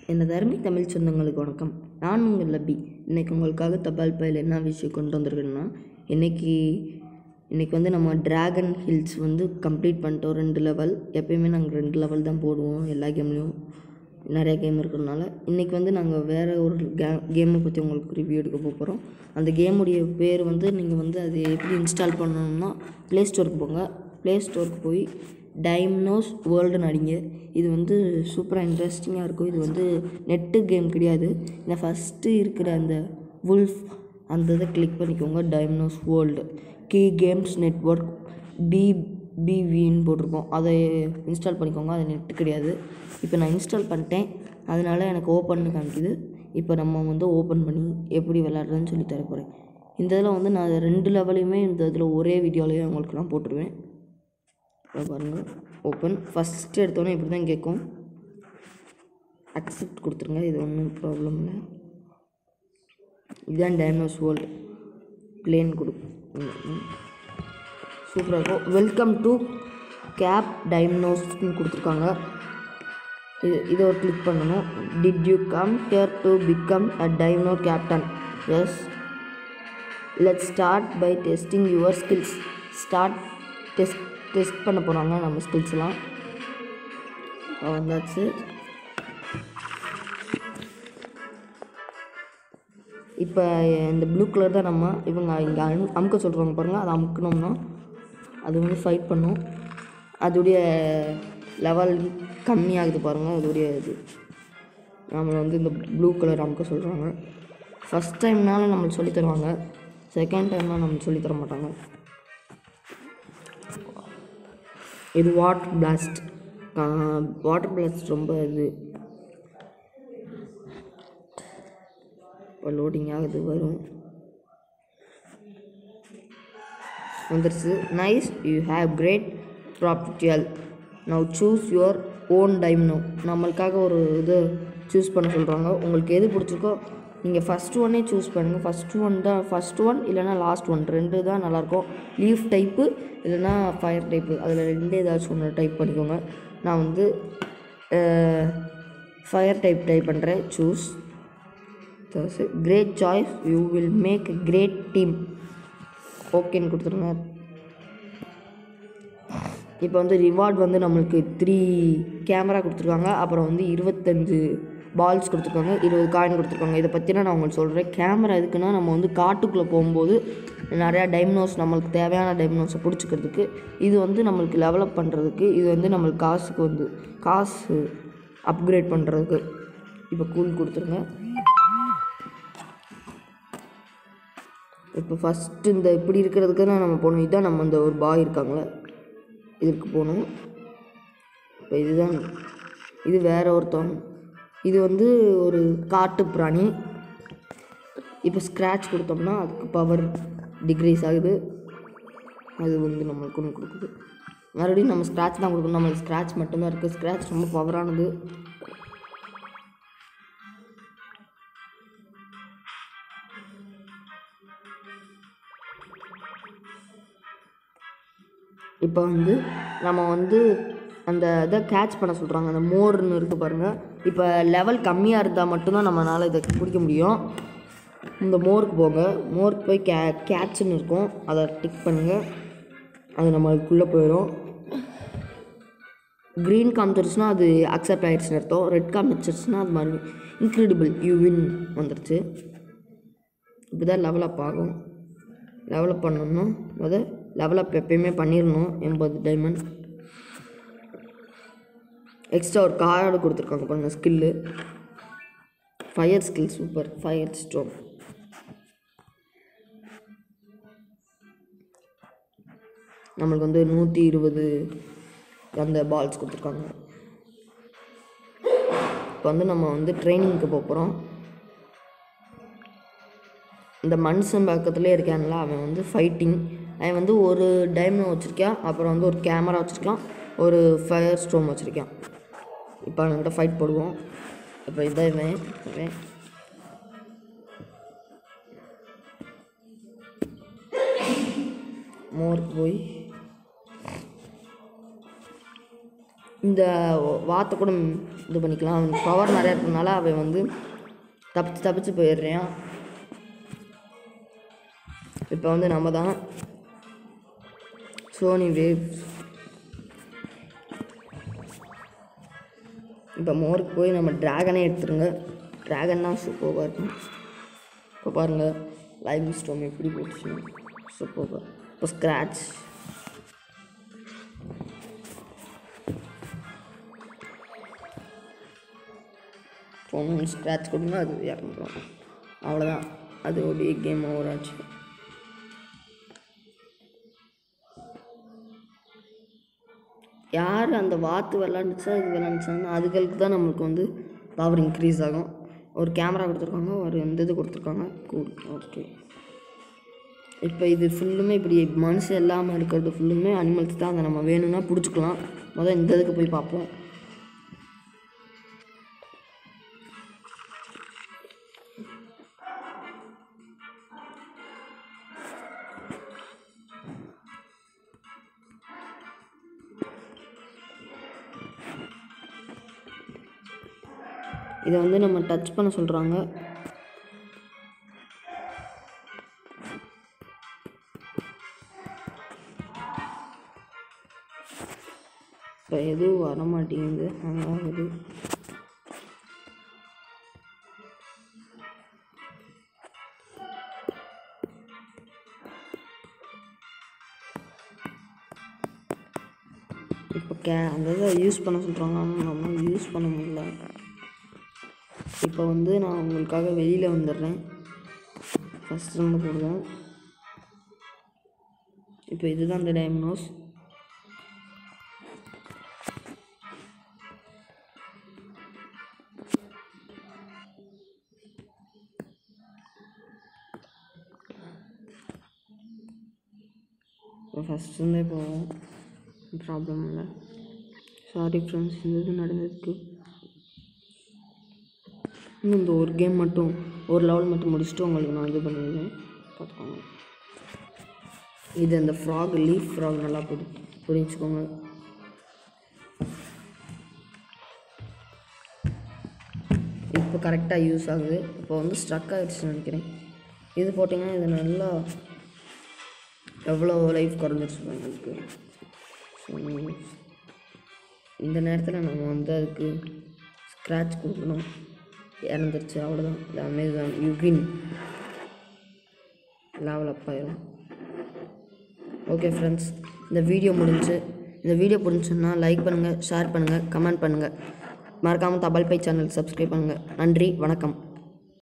எனது அருமை தமிழ் சொந்தங்களுக்கு வணக்கம் நான் உங்கள் லப்பி இன்னைக்கு உங்களுக்காக தபால் பையில் என்ன விஷயம் கொண்டு வந்திருக்கேன்னா இன்னைக்கு இன்னைக்கு வந்து நம்ம டிராகன் ஹில்ஸ் வந்து கம்ப்ளீட் பண்ணிட்டோம் ரெண்டு லெவல் எப்பயுமே நாங்கள் ரெண்டு லெவல் தான் போடுவோம் எல்லா கேம்லேயும் நிறைய கேம் இருக்கிறதுனால இன்றைக்கி வந்து நாங்கள் வேறு ஒரு கே கேமை பற்றி உங்களுக்கு ரிவ்யூ எடுக்க போகிறோம் அந்த கேமுடைய பேர் வந்து நீங்கள் வந்து அது எப்படி இன்ஸ்டால் பண்ணணும்னா ப்ளே ஸ்டோருக்கு போங்க ப்ளே ஸ்டோருக்கு போய் டைம்னோஸ் வேர்ல்டுன்னு அடிங்க இது வந்து சூப்பராக இன்ட்ரெஸ்டிங்காக இருக்கும் இது வந்து நெட்டு கேம் கிடையாது இந்த ஃபஸ்ட்டு இருக்கிற அந்த வுல்ஃப் அந்த இதை கிளிக் பண்ணிக்கோங்க டைம்னோஸ் வேர்ல்டு கீ கேம்ஸ் நெட்ஒர்க் பி பிவின்னு போட்டிருக்கோம் அதை இன்ஸ்டால் பண்ணிக்கோங்க அது நெட்டு கிடையாது இப்போ நான் இன்ஸ்டால் பண்ணிட்டேன் அதனால் எனக்கு ஓப்பன் காமிக்குது இப்போ நம்ம வந்து ஓப்பன் பண்ணி எப்படி விளாட்றதுன்னு சொல்லி தர போகிறேன் இந்த இதில் வந்து நான் ரெண்டு லெவலையுமே இந்த இதில் ஒரே வீடியோலேயே உங்களுக்கு நான் போட்டுருவேன் இப்போ பாருங்கள் ஓப்பன் ஃபஸ்ட்டு எடுத்தோன்னே இப்படி தான் கேட்கும் அக்செப்ட் கொடுத்துருங்க இது ஒன்றும் ப்ராப்ளம் இல்லை இதுதான் டைனோஸ் வேர்ல்டு பிளேன் கொடு சூப்பராக இருக்கும் வெல்கம் டு கேப் டைனோஸ்னு கொடுத்துருக்காங்க இது இதை ஒரு கிளிக் பண்ணணும் did you come here to become a dino captain yes let start by testing your skills start test test பண்ண போகிறாங்க நம்ம ஸ்கில்ஸ்லாம் வந்தாச்சு இப்போ இந்த ப்ளூ கலர் தான் நம்ம இவங்க இங்கே அம் அமுக்க சொல்கிறாங்க பாருங்கள் அதை அமுக்கணும்னா அது வந்து ஃபைட் பண்ணும் அதோடைய லெவல் கம்மியாகுது பாருங்கள் அதோடைய இது நம்மளை வந்து இந்த ப்ளூ கலர் அமுக்க சொல்கிறாங்க ஃபஸ்ட் டைம்னால நம்மளுக்கு சொல்லித் தருவாங்க செகண்ட் டைம்னால் நம்மளுக்கு சொல்லித் தர மாட்டாங்க இது வாட்டர் பிளாஸ்ட் வாட்டர் பிளாஸ்ட் ரொம்ப இது இப்போ லோடிங் ஆகுது வரும் வந்துருச்சு நைஸ் யூ ஹேவ் கிரேட் ப்ராப்பர்ட்டியல் now choose your own dino நம்மளுக்காக ஒரு இது சூஸ் பண்ண சொல்கிறாங்க உங்களுக்கு எது பிடிச்சிருக்கோ நீங்கள் ஃபஸ்ட் ஒன்னே சூஸ் பண்ணுங்கள் ஃபஸ்ட் ஒன் தான் ஃபஸ்ட் ஒன் இல்லைனா லாஸ்ட் ஒன் ரெண்டு தான் நல்லாயிருக்கும் லீஃப் டைப்பு இல்லைனா ஃபயர் டைப்பு அதில் ரெண்டு ஏதாச்சும் ஒன்று டைப் பண்ணிக்கோங்க நான் வந்து ஃபயர் டைப் டைப் பண்ணுறேன் choose great choice you will make a great team ஓகேன்னு கொடுத்துருங்க இப்போ வந்து ரிவார்ட் வந்து நம்மளுக்கு த்ரீ கேமரா கொடுத்துருக்காங்க அப்புறம் வந்து இருபத்தஞ்சு பால்ஸ் கொடுத்துருக்காங்க இருபது காயின் கொடுத்துருக்காங்க இதை பற்றினா நான் உங்களுக்கு சொல்கிறேன் கேமரா எதுக்குன்னா நம்ம வந்து காட்டுக்குள்ளே போகும்போது நிறையா டைம்னோஸ் நம்மளுக்கு தேவையான டைம்னோஸை பிடிச்சிக்கிறதுக்கு இது வந்து நம்மளுக்கு டெவலப் பண்ணுறதுக்கு இது வந்து நம்மளுக்கு காசுக்கு வந்து காசு அப்கிரேட் பண்ணுறதுக்கு இப்போ கூல் கொடுத்துருங்க இப்போ ஃபஸ்ட்டு இந்த இப்படி இருக்கிறதுக்கு தான் நம்ம போகணும் இதுதான் நம்ம இந்த ஒரு பாய் இருக்காங்களே இதுக்கு போகணும் இப்போ இதுதான் இது வேற ஒருத்தவங்க இது வந்து ஒரு காட்டு பிராணி இப்போ ஸ்க்ராட்ச் கொடுத்தோம்னா அதுக்கு பவர் டிக்ரீஸ் ஆகுது அது வந்து நம்மளுக்கு ஒன்று கொடுக்குது மறுபடியும் நம்ம ஸ்க்ராட்ச் தான் கொடுக்கணும் நம்மளுக்கு ஸ்க்ராட்ச் மட்டும்தான் இருக்குது ஸ்க்ராட்ச் ரொம்ப பவரானது இப்போ வந்து நம்ம வந்து அந்த இதை கேட்ச் பண்ண சொல்கிறாங்க அந்த மோர்னு இருக்குது பாருங்கள் இப்போ லெவல் கம்மியாக இருந்தால் மட்டும்தான் நம்மளால் இதை பிடிக்க முடியும் இந்த மோருக்கு போங்க மோருக்கு போய் கே கேட்ச்னு இருக்கும் அதை டிக் பண்ணுங்கள் அது நம்மளுக்குள்ளே போயிடும் க்ரீன் காமிச்சிருச்சுன்னா அது அக்செப்ட் ஆகிடுச்சுன்னு அர்த்தம் ரெட் காமிச்சிருச்சுன்னா அது மாதிரி இன்க்ரெடிபிள் யூ வின் வந்துருச்சு இப்படி தான் லெவல் அப் ஆகும் லெவலப் பண்ணணும்னா முத லெவலப் எப்பயுமே பண்ணிடணும் எண்பது டைமண்ட் எக்ஸ்ட்ரா ஒரு கார்டு கொடுத்துருக்காங்க பாருங்க skill fire skill super fire storm நம்மளுக்கு வந்து நூற்றி இருபது அந்த பால்ஸ் கொடுத்துருக்காங்க இப்போ வந்து நம்ம வந்து ட்ரைனிங்க்கு போக போகிறோம் இந்த மனுஷன் பக்கத்துலேயே இருக்கான்ல அவன் வந்து ஃபைட்டிங் அவன் வந்து ஒரு டைமண்ட் வச்சுருக்கான் அப்புறம் வந்து ஒரு கேமரா வச்சுருக்கான் ஒரு ஃபயர் ஸ்டோம் வச்சுருக்கான் இப்போ அவன்கிட்ட ஃபைட் போடுவோம் இப்போ இதான் இவன் இவன் மோர் போய் இந்த வாத்தை கூட இது பண்ணிக்கலாம் அவனுக்கு பவர் நிறையா இருக்கிறதுனால அவன் வந்து தப்பிச்சு தப்பிச்சு போயிடுறான் இப்போ வந்து நம்ம தான் சோனி வேவ் இப்போ மோருக்கு போய் நம்ம ட்ராகனே எடுத்துருங்க ட்ராகன் தான் சூப்பராக இருக்கும் இப்போ பாருங்கள் லைவ் ஸ்டோம் எப்படி போட்டுச்சு சூப்பர் இப்போ ஸ்க்ராட்ச் ஃபோன் ஸ்க்ராட்ச் கொடுங்க அது இறந்துடும் அவ்வளோதான் அது ஒரு கேம் ஓவர் ஆச்சு யார் அந்த வாத்து விளாண்டுச்சா இது விளாண்டுச்சாங்கன்னா அதுகளுக்கு தான் நம்மளுக்கு வந்து பவர் இன்க்ரீஸ் ஆகும் ஒரு கேமரா கொடுத்துருக்காங்க ஒரு இந்த இது கொடுத்துருக்காங்க கூல் ஓகே இப்போ இது ஃபுல்லுமே இப்படி மனுஷன் இல்லாமல் இருக்கிறது ஃபுல்லுமே அனிமல்ஸ் தான் அதை நம்ம வேணும்னா பிடிச்சிக்கலாம் முதல் இந்த இதுக்கு போய் பார்ப்போம் இதை வந்து நம்ம டச் பண்ண சொல்கிறாங்க இப்போ எதுவும் வர மாட்டேங்குது ஆகுது இப்போ கே அந்த இதை யூஸ் பண்ண சொல்கிறாங்க ஆனால் நம்ம யூஸ் பண்ண முடியல இப்போ வந்து நான் உங்களுக்காக வெளியில் வந்துடுறேன் ஃபஸ்ட் இருந்து போடுவேன் இப்போ இதுதான் அந்த டைமனோஸ் இப்போ ஃபஸ்ட் இருந்தே போவோம் ப்ராப்ளம் இல்லை சாரி ஃப்ரெண்ட்ஸ் இந்த இது நடந்ததுக்கு இன்னும் இந்த ஒரு கேம் மட்டும் ஒரு லெவல் மட்டும் முடிச்சுட்டு உங்களுக்கு நான் இது பண்ணிடுவேன் பார்த்துக்கோங்க இது அந்த ஃப்ராக் லீஃப் ஃப்ராக் நல்லா புரி புரிஞ்சுக்கோங்க இப்போ கரெக்டாக யூஸ் ஆகுது இப்போ வந்து ஸ்ட்ரக் ஆகிடுச்சுன்னு நினைக்கிறேன் இது போட்டிங்கன்னா இது நல்லா எவ்வளோ லைஃப் குறைஞ்சிருச்சு எனக்கு ஸோ இந்த நேரத்தில் நம்ம வந்து அதுக்கு ஸ்க்ராட்ச் கொடுக்கணும் இறந்துருச்சு அவ்வளோதான் இது அமேசான் யுகின் லெவல் அப் ஆயிரும் ஓகே ஃப்ரெண்ட்ஸ் இந்த வீடியோ முடிஞ்சு இந்த வீடியோ பிடிச்சுன்னா லைக் பண்ணுங்கள் ஷேர் பண்ணுங்கள் கமெண்ட் பண்ணுங்கள் மறக்காமல் தபால் பை சேனல் சப்ஸ்கிரைப் பண்ணுங்கள் நன்றி வணக்கம்